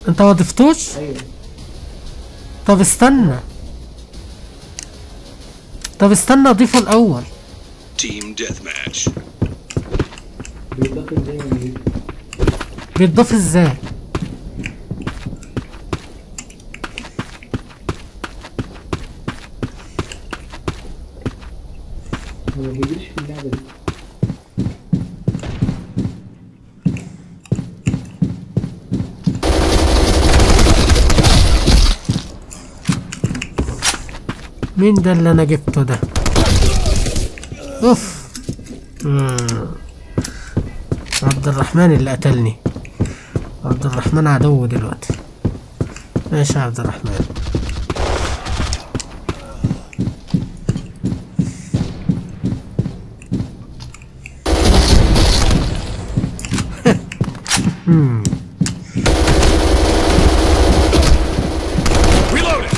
انت ما ضفتوش ايوه طب استنى طب استنى اضيفه الاول Team deathmatch. بيتضاف ازاي ولا ايه؟ بيتضاف ازاي هو ما بيجيش في اللعبة دي مين ده اللي انا جبته ده اوف مم. عبد الرحمن اللي قتلني عبد الرحمن عدو دلوقتي ماشي يا عبد الرحمن Hmm. Reloading.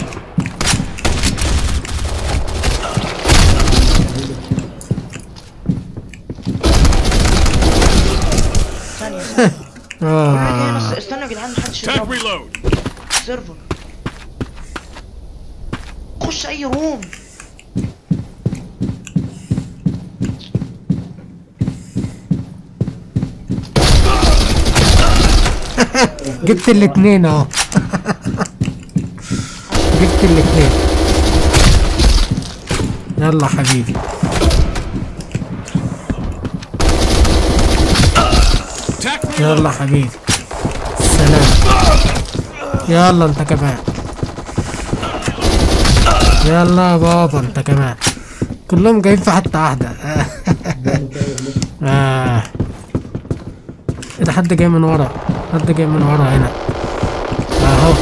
ثانية ثانية آه. بس استنوا يا جدعان محدش Tag يضرب reload. سيرفر خش اي روم جبت الاتنين اهو جبت الاتنين يلا حبيبي Tag reload. يلا حبيبي سلام يلا انت كمان يلا يا بابا انت كمان كلهم جايين في حتة واحدة آه. ايه ده حد جاي من ورا حد جاي من ورا هنا اهو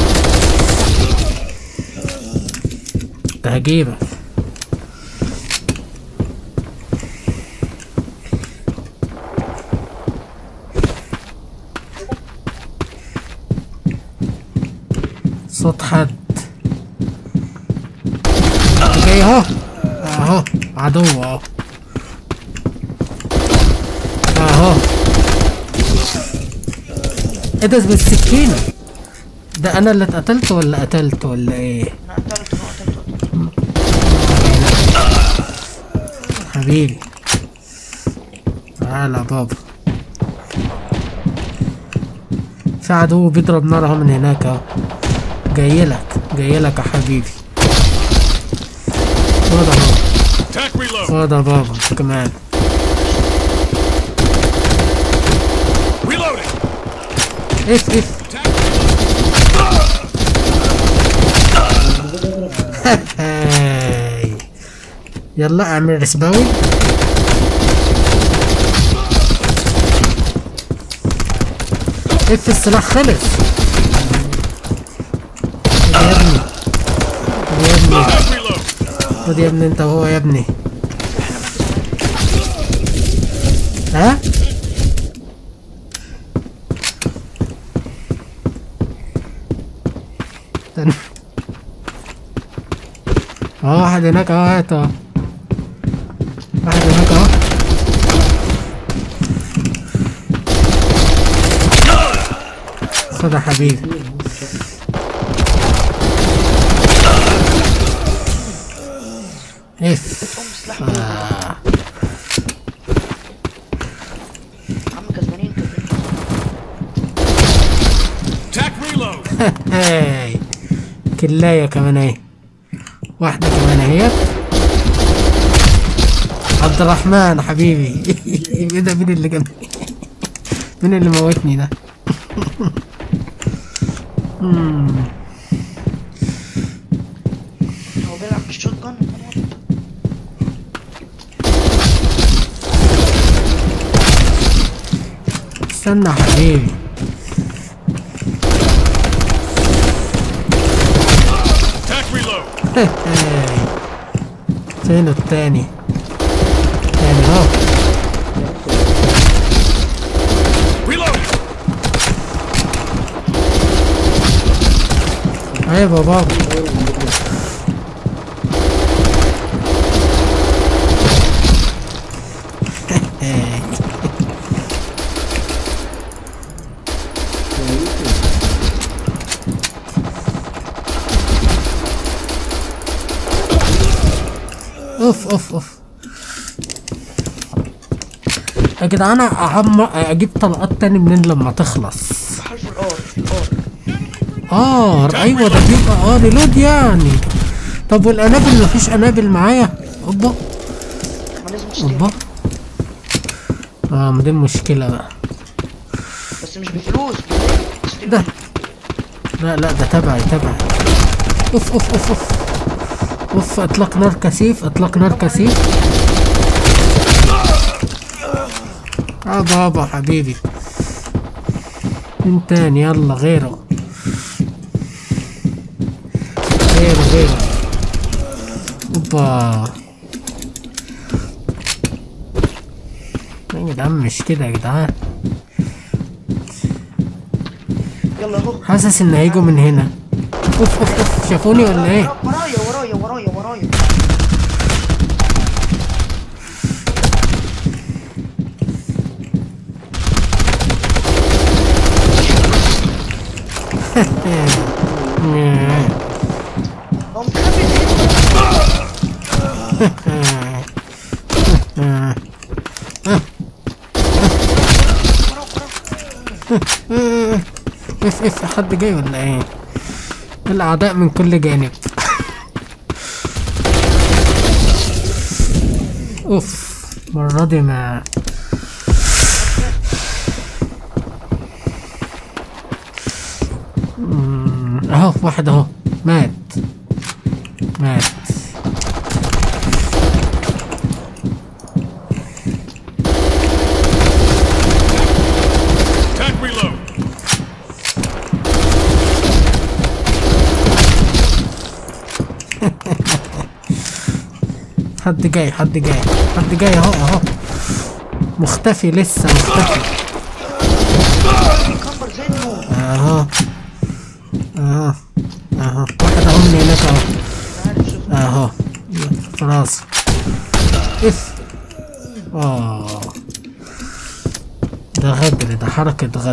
ده هجيبك صوت حد جاي اهو اهو عدو اهو اهو ايه ده بالسكينة ده انا اللي اتقتلت ولا قتلت ولا ايه انا قتلته انا قتلته حبيبي تعالى يا بابا في عدو بيضرب نار اهو من هناك اهو جايلك جايلك يا حبيبي خد اهو Tag reload. خد يا بابا انت كمان Reloading. اف اف هاي. يلا اعمل رسباوي اف السلاح خلص خد يا ابني خد يا ابني Tag reload. خد يا ابني انت وهو يا ابني ها استنى. اه واحد هناك اهو هات اهو واحد هناك اهو خد يا حبيبي اف قوم سلاح آه. عم كسبانين كسبانين Tag reload. هاي كلاية كمان اهي واحدة كمان اهي عبد الرحمن حبيبي ايه ده مين اللي جنبي مين اللي موتني ده مم. هو بيلعب بالشوت جان استنى يا حبيبي Tag reload. هاي. فين التاني تاني اهو Reloading. عيب يا بابا اوف اوف اوف يا جدعان انا أعم- اجيب طلقات تاني منين لما تخلص حرف الار الار اه ايوه ده بيبقى اه ريلود يعني طب والانابل مفيش انابل معايا اوبا ما لازم تشتري اوبا اه ما دي المشكلة بقى بس مش بفلوس تشتري ده لا لا ده تبعي تبعي اوف اوف اوف اوف اوف اطلاق نار كثيف اطلاق نار كثيف اه بابا حبيبي مين تاني يلا غيره غيره غيره اوبا يا جدعان مش كده يا جدعان يلا اهو حاسس ان هيجوا من هنا اوف اوف اوف شافوني ولا ايه ورايا ورايا ورايا ورايا هو متخبي فين؟ اف اف حد جاي ولا ايه الاعداء من كل جانب اوف المرة دي ما مم، اهو واحد اهو مات مات Attack reload. حد جاي حد جاي حد جاي اهو اهو مختفي لسه مختفي كبر زي النور اهو اهو اهو واحد اهو من هناك اهو عارف شوف اهو في راسه اف اه ده غدر ده حركة غدر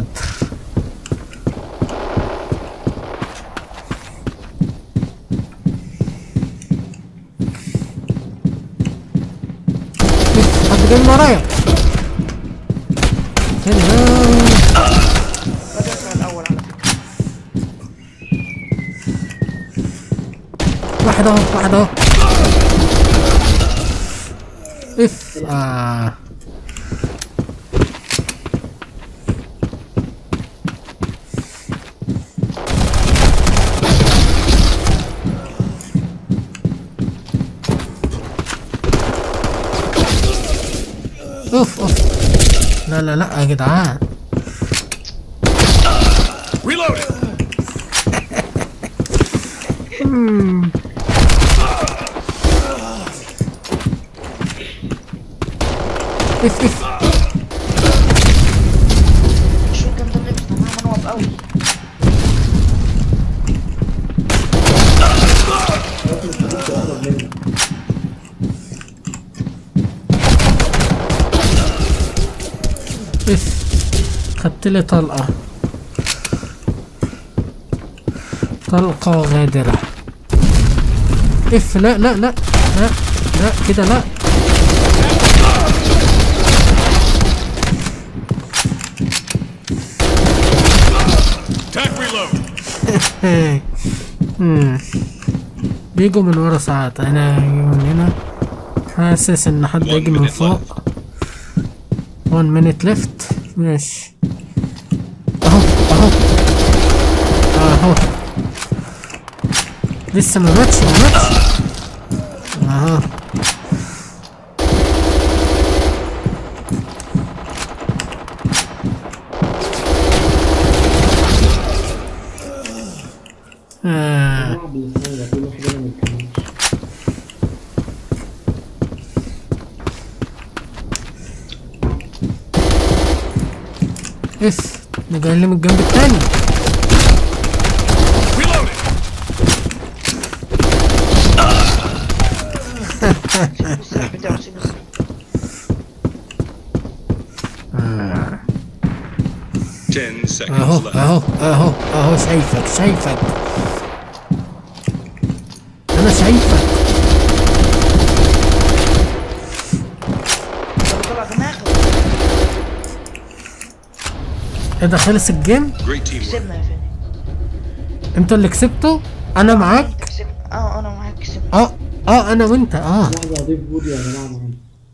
إف، حد جاي من ورايا هنا بدأت من الأول على فكرة واحد اهو واحد اهو اف آه. اوف اوف لا لا لا يا جدعان Reloading. اف اف الشوت جنب اللبس تمام أنا واقف قوي اف خدت لي طلقة طلقة غادرة اف لا لا لا لا لا كده لا Attack reload. مم. بيجوا من ورا ساعات انا هيجي من هنا حاسس ان حد يجي من فوق 1 minute left ماشي اهو اهو اهو لسه ما ماتش ما ماتش اهو آه. صعب الصغير كل واحد انا ما يتكلمش اف ده جاي لي من الجنب التاني Reloading. السلاح بتاعه سيب السلاح Ten seconds اهو left. اهو اهو اهو شايفك شايفك انا شايفك ايه ده خلص الجيم Great teamwork. كسبنا يا فادي انتوا اللي كسبتوا انا معاك انت كسبنا اه انا معاك كسبنا اه اه انا وانت اه لحظة اضيف فيديو يا جماعة معانا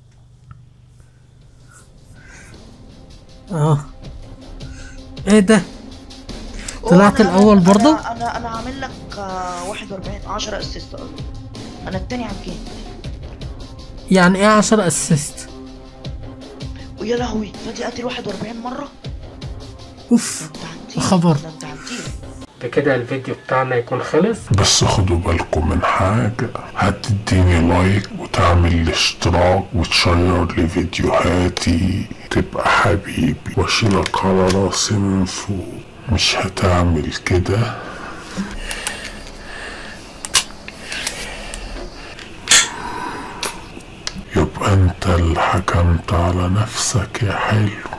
اه ايه ده أوه، طلعت أنا- الأول أنا- برضه؟ انا انا, أنا عامل لك آه، 41 10 اسيست قصدي انا التاني على الجيم يعني ايه 10 اسيست ويا لهوي فادي قاتل 41 مره اوف ده انت هتطير خبر. ده انت هتطير بكده الفيديو بتاعنا يكون خلص بس خدوا بالكم من حاجة هتديني لايك وتعمل الاشتراك وتشير لي فيديوهاتي تبقى حبيبي واشيلك على راسي من فوق مش هتعمل كده يبقى انت اللي حكمت على نفسك يا حلو